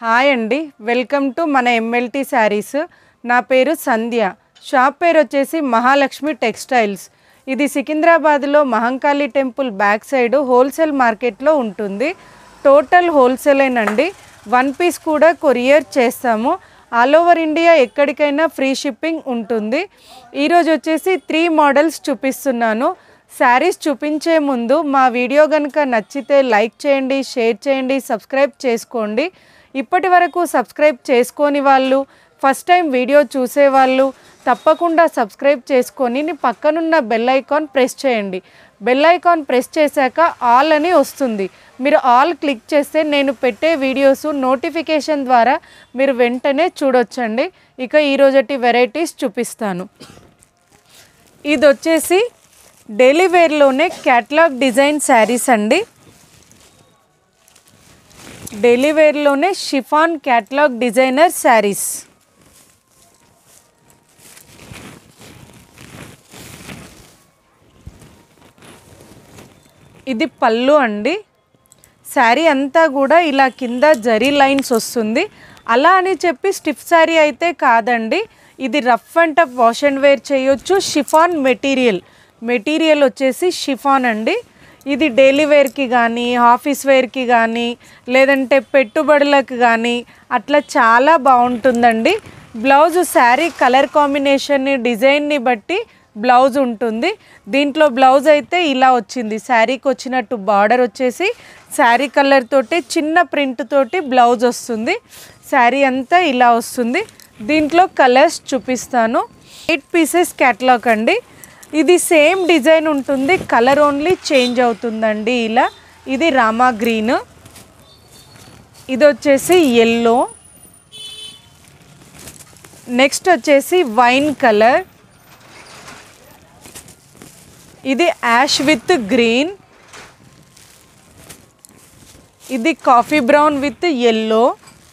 hi అండి welcome to మన MLT saris నా పేరు సంధ్య షాప్ పేరు వచ్చేసి మహాలక్ష్మి టెక్స్టైల్స్ ఇది సికింద్రాబాద్లో Mahankali temple back side wholesale మార్కెట్లో ఉంటుంది టోటల్ హోల్సేలేనండి వన్ పీస్ కూడా కొరియర్ చేస్తాము ఆల్ ఓవర్ ఇండియా ఎక్కడికైనా ఫ్రీ షిప్పింగ్ ఉంటుంది ఈరోజు వచ్చేసి త్రీ మోడల్స్ చూపిస్తున్నాను శారీస్ చూపించే ముందు మా వీడియో కనుక నచ్చితే లైక్ చేయండి షేర్ చేయండి సబ్స్క్రైబ్ చేసుకోండి ఇప్పటి వరకు సబ్స్క్రైబ్ చేసుకోని వాళ్ళు ఫస్ట్ టైం వీడియో చూసేవాళ్ళు తప్పకుండా సబ్స్క్రైబ్ చేసుకొని ని పక్కనున్న బెల్ ఐకాన్ ప్రెస్ చేయండి బెల్ ఐకాన్ ప్రెస్ చేశాక ఆల్ అని వస్తుంది మీరు ఆల్ క్లిక్ చేస్తే నేను పెట్టే వీడియోస్ నోటిఫికేషన్ ద్వారా మీరు వెంటనే చూడొచ్చండి ఇక ఈరోజటి వెరైటీస్ చూపిస్తాను ఇది వచ్చేసి డైలీ వేర్లోనే క్యాట్లాగ్ డిజైన్ శారీస్ అండి డైలీ వేర్లోనే షిఫాన్ క్యాట్లాగ్ డిజైనర్ శారీస్ ఇది పళ్ళు అండి శారీ అంతా కూడా ఇలా కింద జరీ లైన్స్ వస్తుంది అలా అని చెప్పి స్టిఫ్ శారీ అయితే కాదండి ఇది rough and tough wash and wear చేయొచ్చు షిఫాన్ మెటీరియల్ మెటీరియల్ వచ్చేసి షిఫాన్ అండి ఇది డైలీ వేర్కి కానీ ఆఫీస్ వేర్కి కానీ లేదంటే పెట్టుబడులకు కానీ అట్లా చాలా బాగుంటుందండి బ్లౌజ్ శారీ కలర్ కాంబినేషన్ని డిజైన్ని బట్టి బ్లౌజ్ ఉంటుంది దీంట్లో బ్లౌజ్ అయితే ఇలా వచ్చింది శారీకి వచ్చినట్టు బార్డర్ వచ్చేసి శారీ కలర్ తోటి చిన్న ప్రింట్ తోటి బ్లౌజ్ వస్తుంది శారీ అంతా ఇలా వస్తుంది దీంట్లో కలర్స్ చూపిస్తాను ఎయిట్ పీసెస్ క్యాట్లాగ్ అండి ఇది సేమ్ డిజైన్ ఉంటుంది కలర్ ఓన్లీ చేంజ్ అవుతుందండి ఇలా ఇది రామా గ్రీన్ ఇది వచ్చేసి ఎల్లో నెక్స్ట్ వచ్చేసి వైన్ కలర్ ఇది యాష్ విత్ గ్రీన్ ఇది కాఫీ బ్రౌన్ విత్ ఎల్లో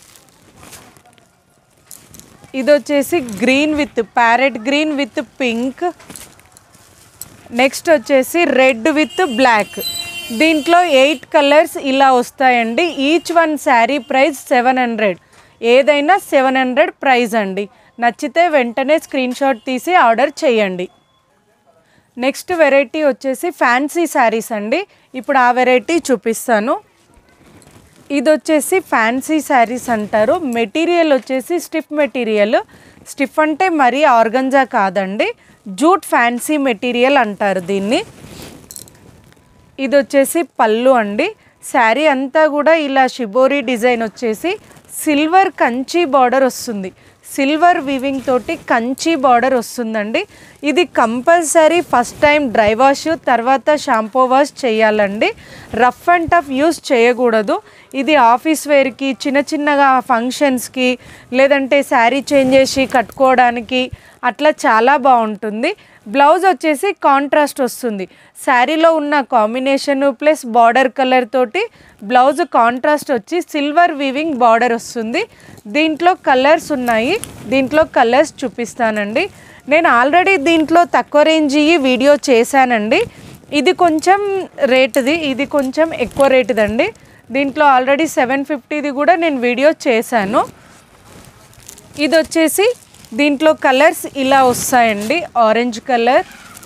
ఇది వచ్చేసి green with parrot green with pink next వచ్చేసి రెడ్ విత్ బ్లాక్ దీంట్లో ఎయిట్ కలర్స్ ఇలా వస్తాయండి each one sari price seven hundred ఏదైనా సెవెన్ హండ్రెడ్ ప్రైస్ అండి నచ్చితే వెంటనే స్క్రీన్ షాట్ తీసి ఆర్డర్ చేయండి నెక్స్ట్ వెరైటీ వచ్చేసి ఫ్యాన్సీ శారీస్ అండి ఇప్పుడు ఆ వెరైటీ చూపిస్తాను ఇది వచ్చేసి ఫ్యాన్సీ శారీస్ అంటారు మెటీరియల్ వచ్చేసి స్టిఫ్ మెటీరియల్ స్టిఫ్ అంటే మరీ ఆర్గంజా కాదండి జూట్ ఫ్యాన్సీ మెటీరియల్ అంటారు దీన్ని ఇది వచ్చేసి పళ్ళు అండి శారీ అంతా కూడా ఇలా షిబోరి డిజైన్ వచ్చేసి సిల్వర్ కంచి బార్డర్ వస్తుంది సిల్వర్ వివింగ్ తోటి కంచి బార్డర్ వస్తుందండి ఇది compulsory first time dry wash తర్వాత షాంపూ వాష్ చేయాలండి రఫ్ అండ్ టఫ్ యూస్ చేయకూడదు ఇది ఆఫీస్ వేర్కి చిన్న చిన్నగా ఫంక్షన్స్కి లేదంటే శారీ చేంజ్ చేసి కట్టుకోవడానికి అట్లా చాలా బాగుంటుంది బ్లౌజ్ వచ్చేసి కాంట్రాస్ట్ వస్తుంది శారీలో ఉన్న కాంబినేషన్ ప్లస్ బార్డర్ కలర్ తోటి బ్లౌజ్ కాంట్రాస్ట్ వచ్చి సిల్వర్ వీవింగ్ బార్డర్ వస్తుంది దీంట్లో కలర్స్ ఉన్నాయి దీంట్లో కలర్స్ చూపిస్తానండి నేను ఆల్రెడీ దీంట్లో తక్కువ రేంజ్ వీడియో చేశానండి ఇది కొంచెం రేటుది ఇది కొంచెం ఎక్కువ రేటుదండి దీంట్లో ఆల్రెడీ సెవెన్ ఫిఫ్టీది కూడా నేను వీడియో చేశాను ఇది వచ్చేసి దీంట్లో కలర్స్ ఇలా వస్తాయండి ఆరెంజ్ కలర్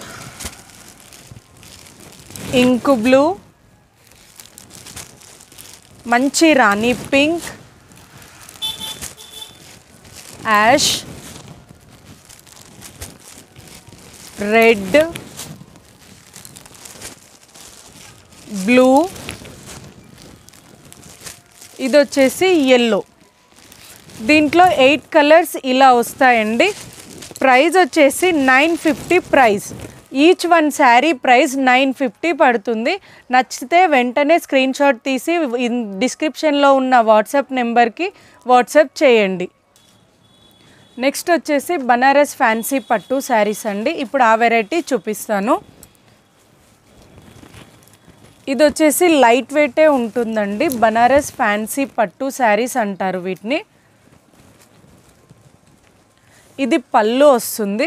ఇంక్ బ్లూ మంచి Rani pink ash red blue ఇది వచ్చేసి ఎల్లో దీంట్లో ఎయిట్ కలర్స్ ఇలా వస్తాయండి ప్రైస్ వచ్చేసి nine fifty price each one sari price nine fifty పడుతుంది నచ్చితే వెంటనే స్క్రీన్ షాట్ తీసి డిస్క్రిప్షన్లో ఉన్న వాట్సాప్ నెంబర్కి వాట్సాప్ చేయండి నెక్స్ట్ వచ్చేసి బనారస్ ఫ్యాన్సీ పట్టు శారీస్ అండి ఇప్పుడు ఆ వెరైటీ చూపిస్తాను ఇది వచ్చేసి లైట్ వెయిటే ఉంటుందండి బనారస్ ఫ్యాన్సీ పట్టు శారీస్ అంటారు వీటిని ఇది పళ్ళు వస్తుంది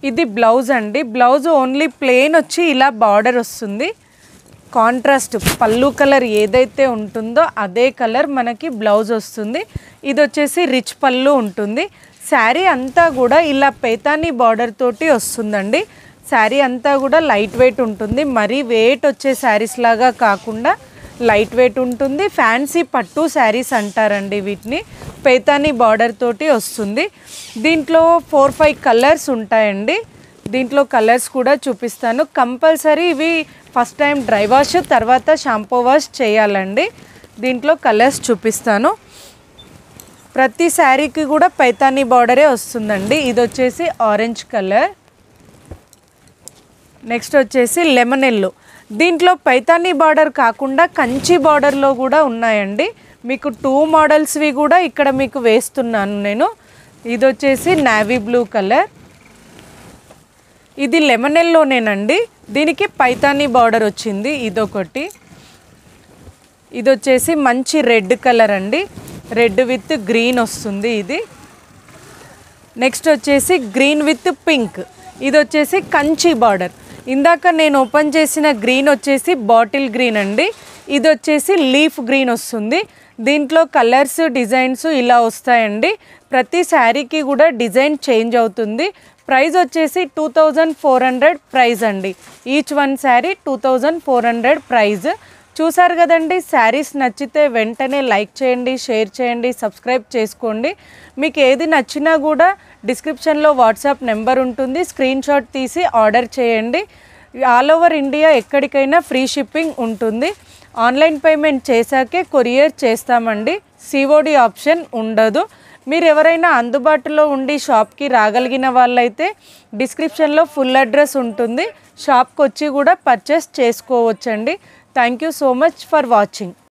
ఇది బ్లౌజ్ అండి బ్లౌజ్ ఓన్లీ ప్లెయిన్ వచ్చి ఇలా బార్డర్ వస్తుంది కాంట్రాస్ట్ పళ్ళు కలర్ ఏదైతే ఉంటుందో అదే కలర్ మనకి బ్లౌజ్ వస్తుంది ఇది వచ్చేసి రిచ్ పళ్ళు ఉంటుంది శారీ అంతా కూడా ఇలా పేతాని బార్డర్ తోటి వస్తుందండి శారీ అంతా కూడా లైట్ వెయిట్ ఉంటుంది మరీ వెయిట్ వచ్చే శారీస్ లాగా కాకుండా లైట్ వెయిట్ ఉంటుంది ఫ్యాన్సీ పట్టు శారీస్ అంటారండి వీటిని పేతాని బార్డర్ తోటి వస్తుంది దీంట్లో ఫోర్ ఫైవ్ కలర్స్ ఉంటాయండి దీంట్లో కలర్స్ కూడా చూపిస్తాను కంపల్సరీ ఇవి ఫస్ట్ టైం డ్రై వాష్ తర్వాత షాంపూ వాష్ చేయాలండి దీంట్లో కలర్స్ చూపిస్తాను ప్రతి శారీకి కూడా పైతానీ బార్డరే వస్తుందండి ఇది వచ్చేసి ఆరెంజ్ కలర్ నెక్స్ట్ వచ్చేసి లెమన్ ఎల్లో దీంట్లో పైతానీ బార్డర్ కాకుండా కంచి బార్డర్లో కూడా ఉన్నాయండి మీకు టూ మోడల్స్వి కూడా ఇక్కడ మీకు వేస్తున్నాను నేను ఇది వచ్చేసి నావీ బ్లూ కలర్ ఇది లెమన్ ఎల్లోనేనండి దీనికి పైతానీ బార్డర్ వచ్చింది ఇదొకటి ఇది వచ్చేసి మంచి రెడ్ కలర్ అండి రెడ్ విత్ గ్రీన్ వస్తుంది ఇది నెక్స్ట్ వచ్చేసి గ్రీన్ విత్ పింక్ ఇది వచ్చేసి కంచి బార్డర్ ఇందాక నేను ఓపెన్ చేసిన గ్రీన్ వచ్చేసి బాటిల్ గ్రీన్ అండి ఇది వచ్చేసి లీఫ్ గ్రీన్ వస్తుంది దీంట్లో కలర్స్ డిజైన్స్ ఇలా వస్తాయండి ప్రతి శారీకి కూడా డిజైన్ చేంజ్ అవుతుంది ప్రైస్ వచ్చేసి two thousand four hundred price అండి each one sari two thousand four hundred price చూసారు కదండి శారీస్ నచ్చితే వెంటనే లైక్ చేయండి షేర్ చేయండి సబ్స్క్రైబ్ చేసుకోండి మీకు ఏది నచ్చినా కూడా డిస్క్రిప్షన్లో వాట్సాప్ నెంబర్ ఉంటుంది స్క్రీన్ షాట్ తీసి ఆర్డర్ చేయండి ఆల్ ఓవర్ ఇండియా ఎక్కడికైనా ఫ్రీ షిప్పింగ్ ఉంటుంది ఆన్లైన్ పేమెంట్ చేశాకే కొరియర్ చేస్తామండి సిఓడి ఆప్షన్ ఉండదు మీరు ఎవరైనా అందుబాటులో ఉండి షాప్కి రాగలిగిన వాళ్ళైతే డిస్క్రిప్షన్లో ఫుల్ అడ్రస్ ఉంటుంది షాప్కి వచ్చి కూడా పర్చేస్ చేసుకోవచ్చండి thank you so much for watching